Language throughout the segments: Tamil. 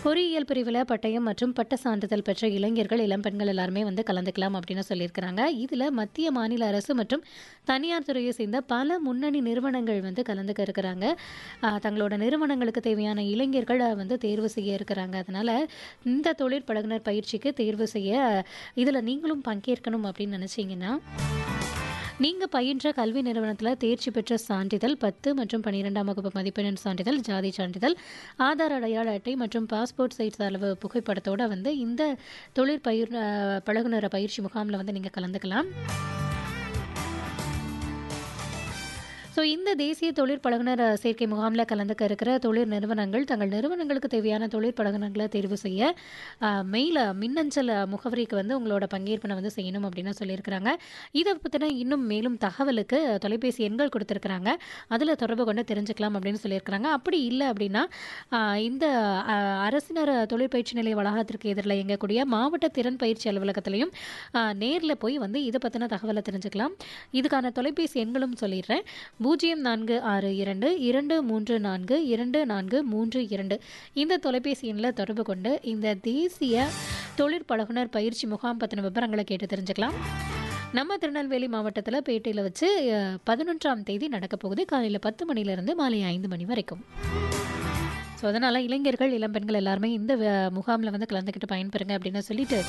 பொறியியல் பிரிவில் பட்டயம் மற்றும் பட்ட சான்றிதழ் பெற்ற இளைஞர்கள் இளம்பெண்கள் எல்லாருமே வந்து கலந்துக்கலாம் அப்படின்னு சொல்லியிருக்கிறாங்க இதில் மத்திய மாநில அரசு மற்றும் தனியார் துறையை சேர்ந்த பல முன்னணி நிறுவனங்கள் வந்து கலந்துக்க இருக்கிறாங்க ஆஹ் தங்களோட நிறுவனங்களுக்கு தேவையான இளைஞர்கள் வந்து தேர்வு செய்ய இருக்கிறாங்க அதனால் இந்த தொழிற் பழகுனர் பயிற்சிக்கு தேர்வு செய்ய இதில் நீங்களும் பங்கேற்கணும் அப்படின்னு நினச்சிங்கன்னா நீங்கள் பயின்ற கல்வி நிறுவனத்தில் தேர்ச்சி பெற்ற சான்றிதழ் பத்து மற்றும் பன்னிரெண்டாம் வகுப்பு மதிப்பெண் சான்றிதழ் ஜாதி சான்றிதழ் ஆதார் அடையாள அட்டை மற்றும் பாஸ்போர்ட் சைஸ் அளவு புகைப்படத்தோட வந்து இந்த தொழிற்பயிர் அஹ், பழகுனர் பயிற்சி முகாமில் வந்து நீங்கள் கலந்துக்கலாம் ஸோ இந்த தேசிய தொழிற் பழகுனர் அஹ், சேர்க்கை முகாமில் கலந்துக்க இருக்கிற தொழில் நிறுவனங்கள் தங்கள் நிறுவனங்களுக்கு தேவையான தொழிற் பழகுனர்களை தேர்வு செய்ய மெயில் மின்னஞ்சல் அஹ், முகவரிக்கு வந்து உங்களோட பங்கேற்பினை வந்து செய்யணும் அப்படின்னு சொல்லியிருக்கிறாங்க இதை பற்றின இன்னும் மேலும் தகவலுக்கு அஹ், தொலைபேசி எண்கள் கொடுத்துருக்குறாங்க அதில் தொடர்பு கொண்டு தெரிஞ்சுக்கலாம் அப்படின்னு சொல்லியிருக்கிறாங்க அப்படி இல்லை அப்படின்னா அஹ், இந்த அஹ், அரசினர் தொழிற்பயிற்சி நிலைய வளாகத்திற்கு எதிரில் இயங்கக்கூடிய மாவட்ட திறன் பயிற்சி அலுவலகத்திலையும் நேரில் போய் வந்து இதை பற்றின தகவலை தெரிஞ்சுக்கலாம் இதுக்கான தொலைபேசி எண்களும் சொல்லிடுறேன் பூஜ்ஜியம் நான்கு ஆறு இரண்டு இரண்டு மூன்று நான்கு இரண்டு நான்கு மூன்று இரண்டு இந்த தொலைபேசி எண்ணில் தொடர்பு கொண்டு இந்த தேசிய தொழிற்பழகுனர் பயிற்சி முகாம் பற்றின விவரங்களை கேட்டு தெரிஞ்சுக்கலாம் நம்ம திருநெல்வேலி மாவட்டத்தில் பேட்டையில் வச்சு அஹ், பதினொன்றாம் தேதி நடக்க போகுது காலையில் பத்து மணிலேருந்து மாலை ஐந்து மணி வரைக்கும் ஸோ அதனால் இளைஞர்கள் இளம்பெண்கள் எல்லாருமே இந்த முகாமில் வந்து கலந்துக்கிட்டு பயன்பெறுங்க அப்படின்னு சொல்லிட்டு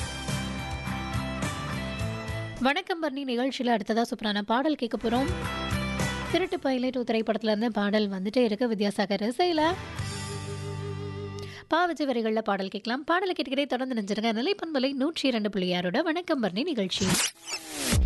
வணக்கம் பர்ணி நிகழ்ச்சியில் அடுத்ததாக சூப்பரான பாடல் கேட்க போகிறோம் திருட்டு பைலட் திரைப்படத்துல இருந்து பாடல் வந்துட்டே இருக்கு வித்யாசாகர் இசையில் பாவஜி வரிகளில் பாடல் கேட்கலாம் பாடலை கேட்டுக்கிட்டே தொடர்ந்து நினைச்சிருங்க நிலைப்பண்பலை நூற்றி இரண்டு புள்ளி ஆறோட வணக்கம் பர்ணி நிகழ்ச்சி